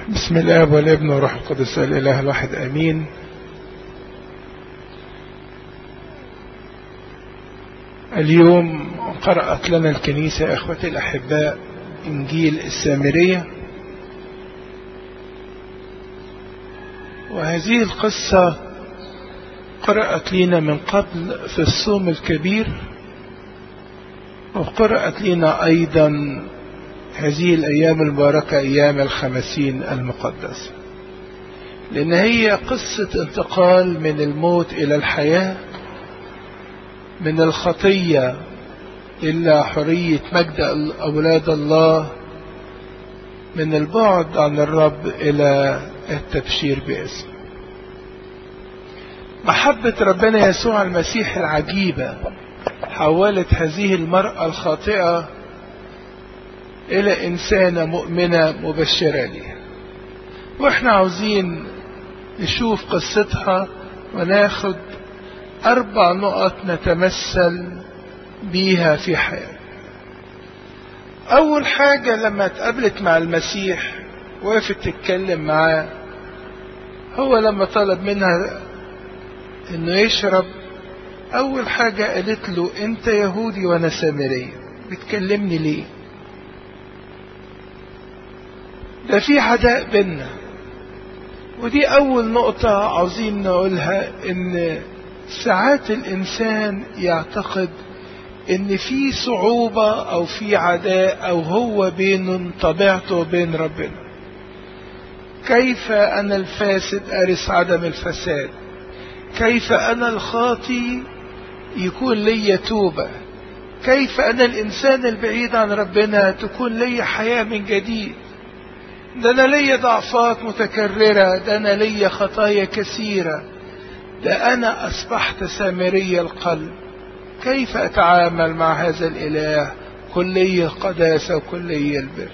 بسم الله والابن والروح القدس الاله الواحد امين اليوم قرأت لنا الكنيسة اخوتي الاحباء انجيل السامرية وهذه القصة قرأت لنا من قبل في الصوم الكبير وقرأت لنا أيضا هذه الأيام المباركة أيام الخمسين المقدسة لأن هي قصة انتقال من الموت إلى الحياة من الخطية إلى حرية مجد أولاد الله من البعد عن الرب إلى التبشير باسم محبة ربنا يسوع المسيح العجيبة حولت هذه المرأة الخاطئة إلى إنسانة مؤمنة مبشرة ليها وإحنا عاوزين نشوف قصتها وناخد أربع نقط نتمثل بيها في حياتنا أول حاجة لما اتقابلت مع المسيح وقفت تتكلم معاه هو لما طلب منها انه يشرب اول حاجة قالت له انت يهودي وانا سامرية بتكلمني ليه ده في عداء بينا ودي اول نقطة عاوزين نقولها ان ساعات الانسان يعتقد ان في صعوبة او في عداء او هو بين طبيعته وبين ربنا كيف انا الفاسد ارث عدم الفساد كيف انا الخاطي يكون لي توبة كيف انا الانسان البعيد عن ربنا تكون لي حياة من جديد ده انا لي ضعفات متكررة ده انا لي خطايا كثيرة ده انا اصبحت سامري القلب كيف اتعامل مع هذا الاله كلية القداسة وكلية البر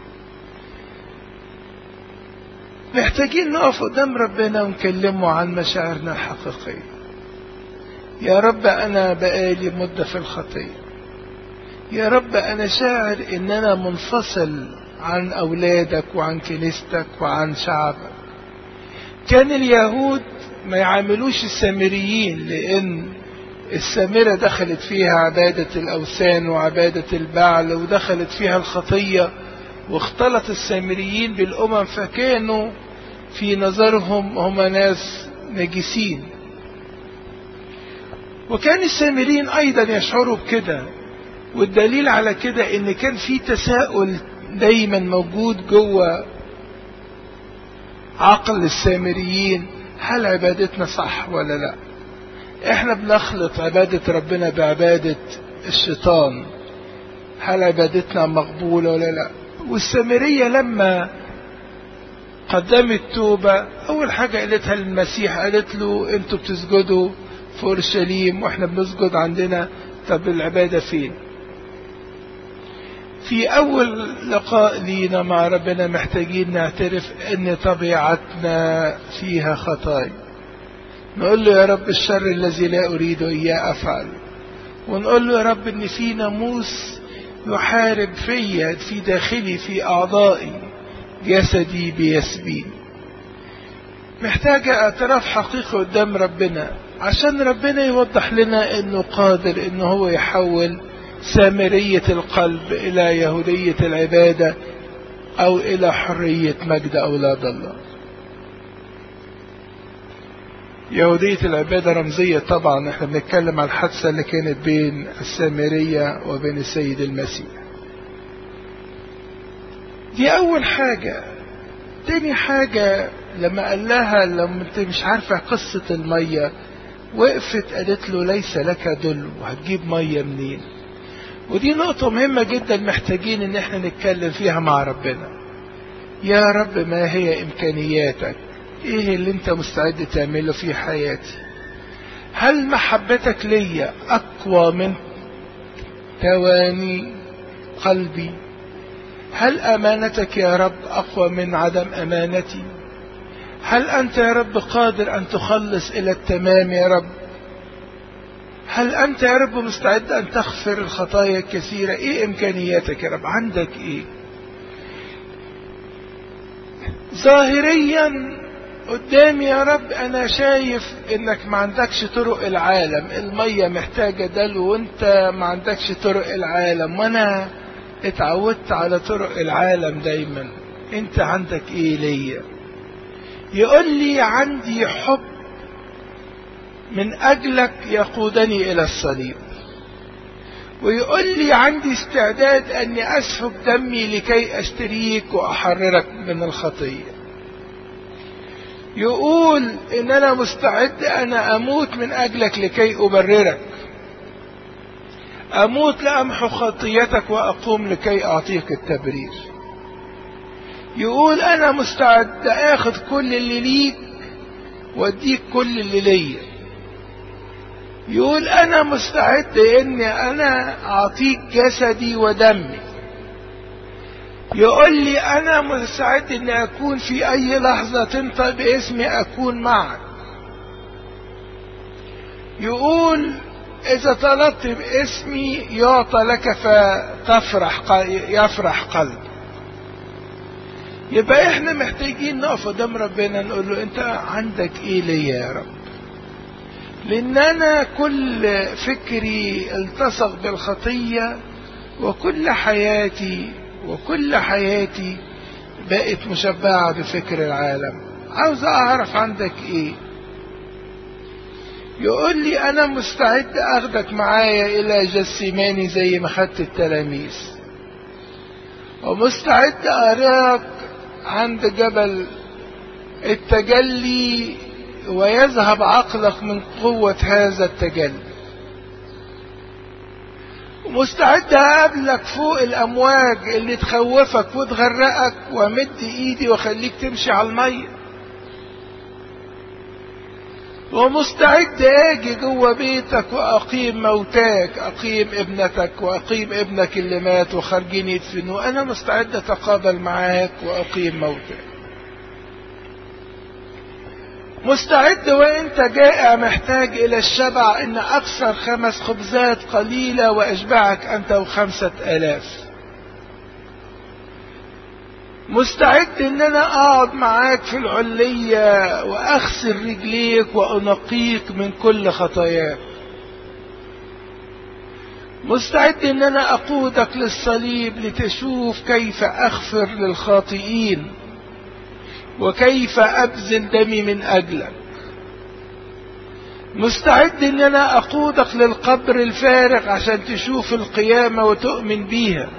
محتاجين نقف قدام ربنا ونكلمه عن مشاعرنا الحقيقية يا رب أنا بقالي مدة في الخطية يا رب أنا شاعر إن أنا منفصل عن أولادك وعن كنيستك وعن شعبك كان اليهود ما يعاملوش السامريين لأن السامرة دخلت فيها عبادة الأوثان وعبادة البعل ودخلت فيها الخطية واختلط السامريين بالأمم فكانوا في نظرهم هم ناس نجسين وكان السامريين أيضا يشعروا بكده والدليل على كده ان كان في تساؤل دايما موجود جوه عقل السامريين هل عبادتنا صح ولا لا احنا بنخلط عبادة ربنا بعبادة الشيطان هل عبادتنا مقبولة ولا لا والسامرية لما قدمت توبة أول حاجة قالتها للمسيح قالت له أنتوا بتسجدوا في أورشليم وإحنا بنسجد عندنا طب العبادة فين في أول لقاء لينا مع ربنا محتاجين نعترف أن طبيعتنا فيها خطايا نقول له يا رب الشر الذي لا أريد إياه أفعل ونقول له يا رب أن في ناموس يحارب فيا في داخلي في أعضائي جسدي بيسبين محتاجة اعتراف حقيقي قدام ربنا عشان ربنا يوضح لنا انه قادر انه هو يحول سامرية القلب الى يهودية العبادة او الى حرية مجد اولاد الله يهودية العبادة رمزية طبعا احنا بنتكلم عن الحادثة اللي كانت بين السامرية وبين السيد المسيح دي أول حاجة تاني حاجة لما قال لها لما انت مش عارفة قصة المية وقفت قالت له ليس لك دل وهتجيب مية منين ودي نقطة مهمة جدا محتاجين ان احنا نتكلم فيها مع ربنا يا رب ما هي امكانياتك ايه اللي انت مستعد تعمله في حياتي هل محبتك ليا اقوى من تواني قلبي هل امانتك يا رب اقوى من عدم امانتي هل انت يا رب قادر ان تخلص الى التمام يا رب هل انت يا رب مستعد ان تغفر الخطايا الكثيره ايه امكانياتك يا رب عندك ايه ظاهريا قدامي يا رب انا شايف انك ما عندكش طرق العالم المية محتاجة دلو وانت ما عندكش طرق العالم وانا اتعودت على طرق العالم دايما انت عندك ايه ليا يقول لي عندي حب من اجلك يقودني الى الصليب ويقول لي عندي استعداد اني اسفك دمي لكي اشتريك واحررك من الخطيه يقول ان انا مستعد انا اموت من اجلك لكي ابررك اموت لامحو خطيتك واقوم لكي اعطيك التبرير يقول انا مستعد اخذ كل اللي ليك واديك كل اللي ليا يقول انا مستعد اني انا اعطيك جسدي ودمي يقول لي انا مستعد اني اكون في اي لحظة تنطق باسمي اكون معك يقول اذا طلبت باسمي يعطى لك فتفرح يفرح قلب يبقى احنا محتاجين نقف قدام ربنا نقول له انت عندك ايه ليا يا رب لان انا كل فكري التصق بالخطية وكل حياتي وكل حياتي بقت مشبعة بفكر العالم عاوز اعرف عندك ايه يقول لي انا مستعد اخدك معايا الى جسيماني زي ما خدت التلاميذ ومستعد اراك عند جبل التجلي ويذهب عقلك من قوة هذا التجلي ومستعد اقابلك فوق الامواج اللي تخوفك وتغرقك وامد ايدي واخليك تمشي على الميه ومستعد اجي جوه بيتك واقيم موتاك اقيم ابنتك واقيم ابنك اللي مات وخارجين يدفنوا انا مستعد اتقابل معاك واقيم موتاك مستعد وانت جائع محتاج الى الشبع ان اكثر خمس خبزات قليلة واشبعك انت وخمسة الاف مستعد ان انا اقعد معاك في العلية واغسل رجليك وانقيك من كل خطاياك مستعد ان انا اقودك للصليب لتشوف كيف اغفر للخاطئين وكيف ابذل دمي من اجلك مستعد ان انا اقودك للقبر الفارغ عشان تشوف القيامة وتؤمن بيها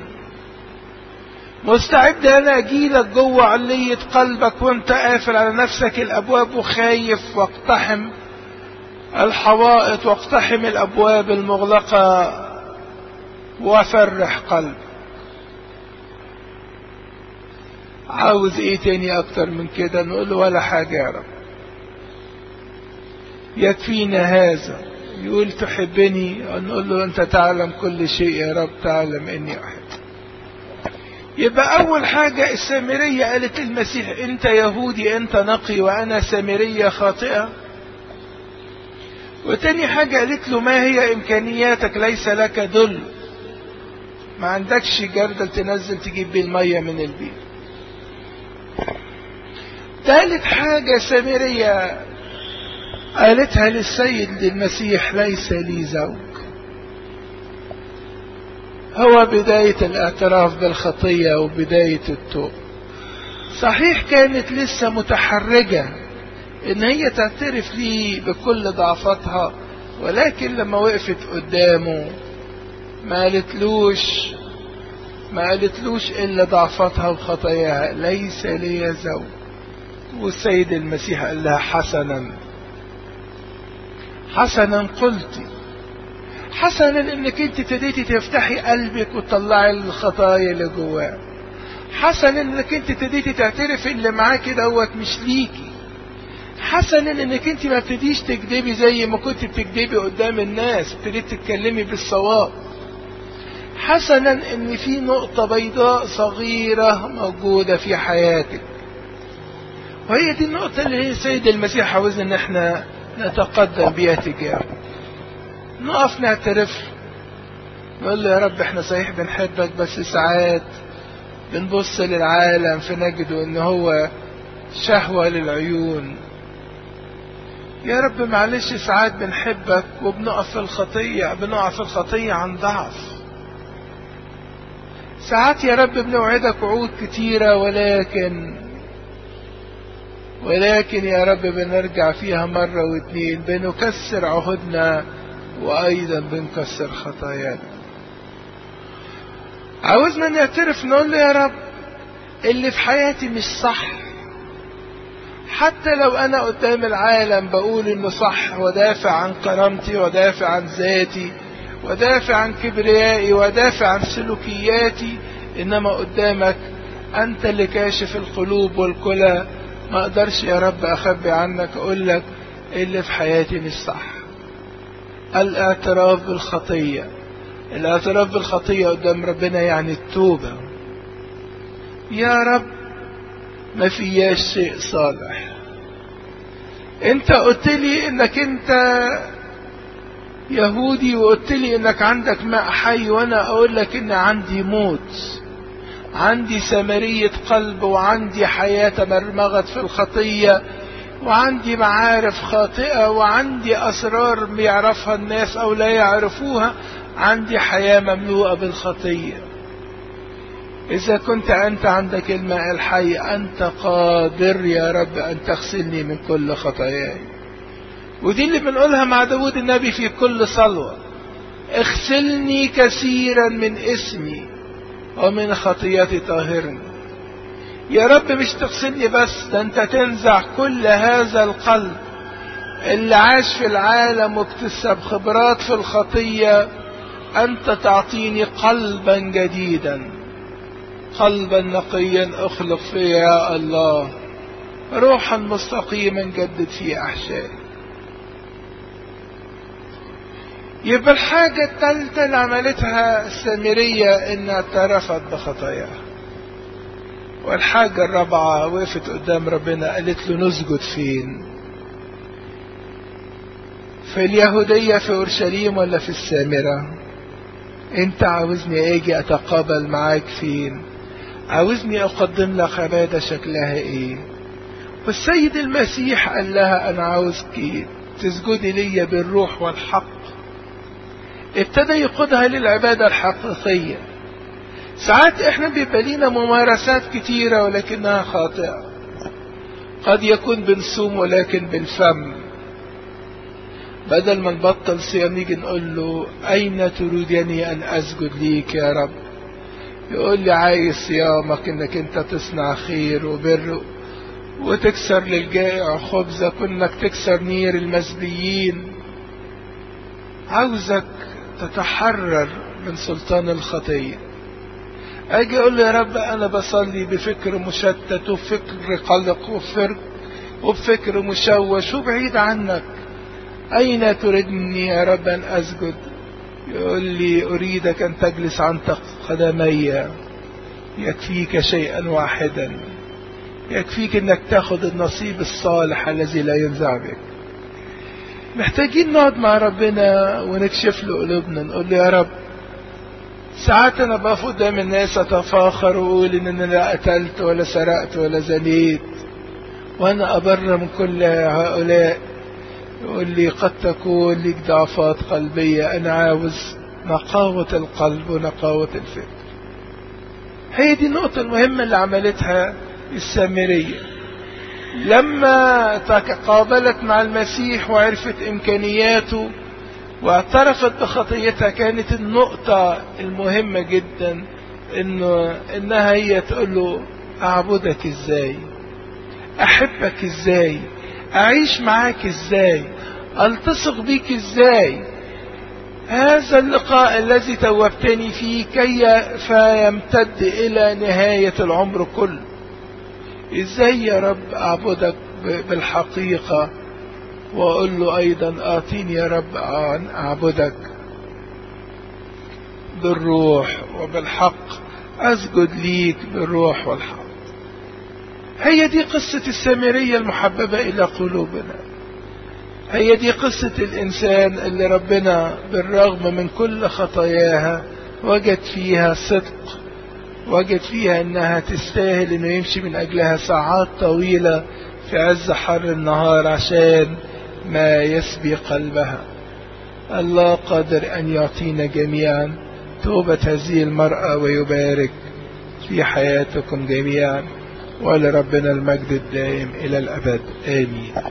مستعد انا اجيلك جوه علية قلبك وانت قافل على نفسك الابواب وخايف واقتحم الحوائط واقتحم الابواب المغلقة وافرح قلبك عاوز ايه تاني اكتر من كده نقول له ولا حاجة يا رب يكفينا هذا يقول تحبني نقول له انت تعلم كل شيء يا رب تعلم اني احب يبقى اول حاجة السامرية قالت المسيح انت يهودي انت نقي وانا سامرية خاطئة وتاني حاجة قالت له ما هي امكانياتك ليس لك دل ما عندكش جردل تنزل تجيب بيه المية من البيت ثالث حاجة سامرية قالتها للسيد المسيح ليس لي زوج هو بداية الاعتراف بالخطية وبداية التوب صحيح كانت لسه متحرجة ان هي تعترف لي بكل ضعفاتها ولكن لما وقفت قدامه ما قالتلوش ما قالتلوش الا ضعفاتها وخطاياها ليس لي زوج والسيد المسيح قال لها حسنا حسنا قلت حسنا انك انت ابتديتي تفتحي قلبك وتطلعي الخطايا اللي جواه حسنا انك انت ابتديتي تعترفي اللي معاكي دوت مش ليكي حسنا انك انت ما ابتديش تكذبي زي ما كنت بتكذبي قدام الناس ابتديت تتكلمي بالصواب حسنا ان في نقطة بيضاء صغيرة موجودة في حياتك وهي دي النقطة اللي هي سيد المسيح عاوزنا ان احنا نتقدم بيها تجاهه نقف نعترف نقول له يا رب احنا صحيح بنحبك بس ساعات بنبص للعالم فنجده ان هو شهوة للعيون يا رب معلش ساعات بنحبك وبنقف في الخطية بنقع في الخطية عن ضعف ساعات يا رب بنوعدك وعود كتيرة ولكن ولكن يا رب بنرجع فيها مرة واتنين بنكسر عهودنا وأيضا بنكسر خطايانا عاوزنا نعترف نقول له يا رب اللي في حياتي مش صح حتى لو انا قدام العالم بقول انه صح ودافع عن كرامتي ودافع عن ذاتي ودافع عن كبريائي ودافع عن سلوكياتي انما قدامك انت اللي كاشف القلوب والكلى ما اقدرش يا رب اخبي عنك اقول لك اللي في حياتي مش صح الاعتراف بالخطيه الاعتراف بالخطيه قدام ربنا يعني التوبه يا رب ما فياش شيء صالح انت قلت لي انك انت يهودي وقلت لي انك عندك ماء حي وانا اقول لك ان عندي موت عندي سمرية قلب وعندي حياة مرمغت في الخطية وعندي معارف خاطئة وعندي أسرار بيعرفها الناس أو لا يعرفوها عندي حياة مملوءة بالخطية إذا كنت أنت عندك الماء الحي أنت قادر يا رب أن تغسلني من كل خطاياي ودي اللي بنقولها مع داود النبي في كل صلوة اغسلني كثيرا من اسمي ومن خطيتي طاهرني يا رب مش تغسلني بس ده انت تنزع كل هذا القلب اللي عاش في العالم واكتسب خبرات في الخطية انت تعطيني قلبا جديدا قلبا نقيا اخلق فيه يا الله روحا مستقيما جدد في احشائي يبقى الحاجة الثالثة اللي عملتها السامرية انها اعترفت بخطاياها والحاجة الرابعة وقفت قدام ربنا قالت له نسجد فين في اليهودية في أورشليم ولا في السامرة انت عاوزني اجي اتقابل معاك فين عاوزني اقدم لك عبادة شكلها ايه والسيد المسيح قال لها انا عاوزك تسجدي لي بالروح والحق ابتدى يقودها للعبادة الحقيقية ساعات احنا بيبقى لينا ممارسات كتيرة ولكنها خاطئة قد يكون بنصوم ولكن بالفم بدل ما نبطل صيام نيجي نقول له أين تريدني أن أسجد ليك يا رب يقول لي عايز صيامك انك انت تصنع خير وبر وتكسر للجائع خبزك وانك تكسر نير المسبيين عاوزك تتحرر من سلطان الخطية اجي اقول له يا رب انا بصلي بفكر مشتت وفكر قلق وفكر وبفكر مشوش وبعيد عنك اين تريدني يا رب ان اسجد يقول لي اريدك ان تجلس عن قدمي يكفيك شيئا واحدا يكفيك انك تاخد النصيب الصالح الذي لا ينزع بك محتاجين نقعد مع ربنا ونكشف له قلوبنا نقول له يا رب ساعات انا بقف قدام الناس اتفاخر واقول ان انا لا قتلت ولا سرقت ولا زنيت وانا ابر من كل هؤلاء يقول لي قد تكون لك ضعفات قلبية انا عاوز نقاوة القلب ونقاوة الفكر هي دي النقطة المهمة اللي عملتها السامرية لما تقابلت مع المسيح وعرفت امكانياته واعترفت بخطيتها كانت النقطة المهمة جدا انه انها هي تقول له اعبدك ازاي احبك ازاي اعيش معاك ازاي التصق بيك ازاي هذا اللقاء الذي توبتني فيه كي فيمتد الى نهاية العمر كله ازاي يا رب اعبدك بالحقيقة واقول له ايضا اعطيني يا رب ان اعبدك بالروح وبالحق اسجد ليك بالروح والحق هي دي قصة السامرية المحببة الى قلوبنا هي دي قصة الانسان اللي ربنا بالرغم من كل خطاياها وجد فيها صدق وجد فيها انها تستاهل انه يمشي من اجلها ساعات طويلة في عز حر النهار عشان ما يسبي قلبها الله قادر ان يعطينا جميعا توبة هذه المرأة ويبارك في حياتكم جميعا ولربنا المجد الدائم الى الابد امين